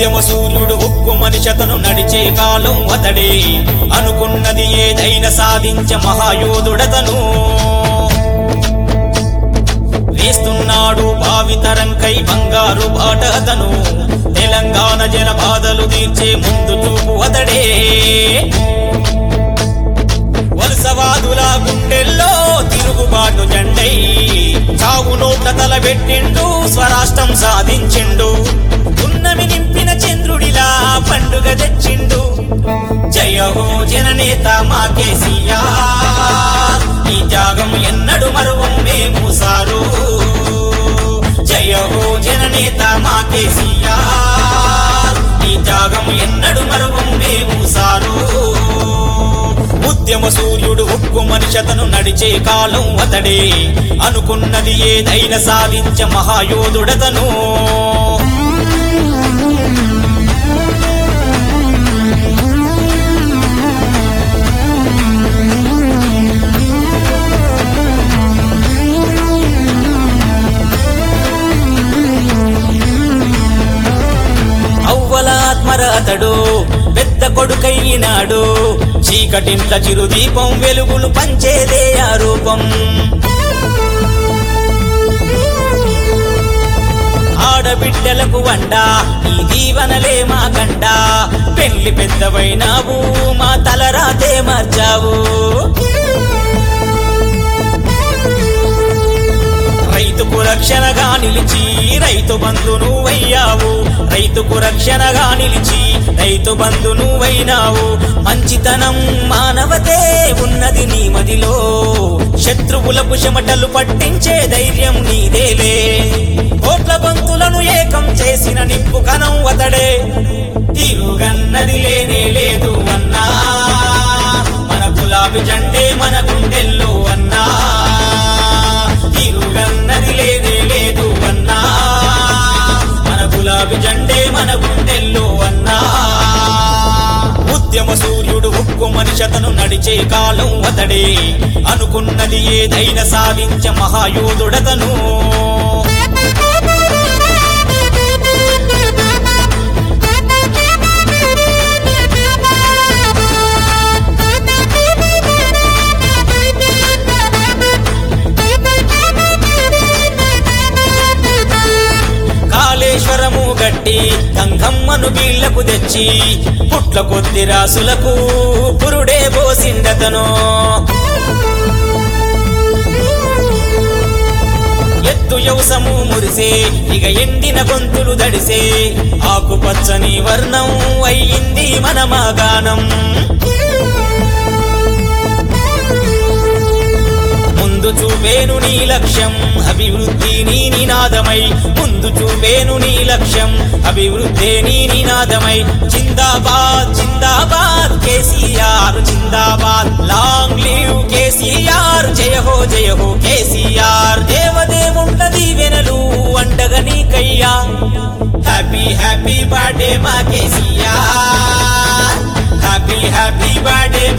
ఉద్యమ సూర్యుడు ఉక్కు మనిషతను నడిచే కాలం అతడే అనుకున్నది ఏదైనా సాధించ మహాయోధుడతను వేస్తున్నాడు భావితరంకై బంగారు బాట అతను తెలంగాణ జన బాధలు తీర్చే ముందు చూపు అతడే వలసవాదుల గుండెల్లో తిరుగుబాటు జెండై చావు నోట్ల తలబెట్టిండు స్వరాష్ట్రం సాధించిండు ఉన్నమి నింపిన చంద్రుడిలా పండుగ తెచ్చిండు జయ హో జననేత మా కేసీఆర్ ఈ త్యాగం ఎన్నడు మరువం మేము సారు జయ హో జననేత మా కేసీఆర్ ఈ త్యాగం ఎన్నడు మరువం మేము సారు ఉద్యమ సూర్యుడు ఉక్కు మనిషతను నడిచే కాలం అతడే అనుకున్నది ఏదైనా సాధించ మహాయోధుడతను అవ్వలాత్మర అతడు పెద్ద కొడుకైనాడు చీకటింట్ల చిరుదీపం వెలుగులు పంచేదే ఆ రూపం ఆడబిడ్డలకు వండ ఈ దీవనలే మా గండ పెళ్లి పెద్దవైనావు మా తలరాతే మార్చావు రైతుకు రక్షణగా నిలిచి రైతు బంధు నువ్వయ్యావు రైతుకు రక్షణగా నిలిచి రైతు బంధు నువ్వైనావు మంచితనం మానవతే ఉన్నది నీ మదిలో శత్రువులకు చెమటలు పట్టించే ధైర్యం నీదేలే కోట్ల బంతులను ఏకం చేసిన నిప్పు కనం అతడే తిరుగన్నది లేనే లేదు అన్నా మన గులాబీ జెండే మన గుండెల్లో అన్నా తిరుగన్నది లేదే లేదు అన్నా మన గులాబీ జెండే మన గుండెల్లో అన్నా ఉద్యమ సూర్యుడు ఉక్కు మనిషతను నడిచే కాలం అతడే అనుకున్నది ఏదైనా సాధించ మహాయోధుడతను కాళేశ్వరము గట్టి గంగమ్మను వీళ్లకు తెచ్చి పుట్ల కొద్ది రాసులకు పురుడే పోసిండతను ఎత్తు యవసము మురిసే ఇక ఎండిన గొంతులు దడిసే ఆకుపచ్చని వర్ణం అయ్యింది మన మాగానం ముందు చూపేను నీ లక్ష్యం అభివృద్ధి నీ నినాదమై ముందు చూపేను నీ లక్ష్యం అభివృద్ధి నీ నినాదమై జిందాబాద్ జిందాబాద్ కేసీఆర్ జిందాబాద్ లాంగ్ లీవ్ కేసీఆర్ జయ హో జయ హో కేసీఆర్ దేవదేవుండ దీవెనలు అండగా నీకయ్యా హ్యాపీ హ్యాపీ బర్త్డే మా కేసీఆర్ హ్యాపీ హ్యాపీ బర్త్డే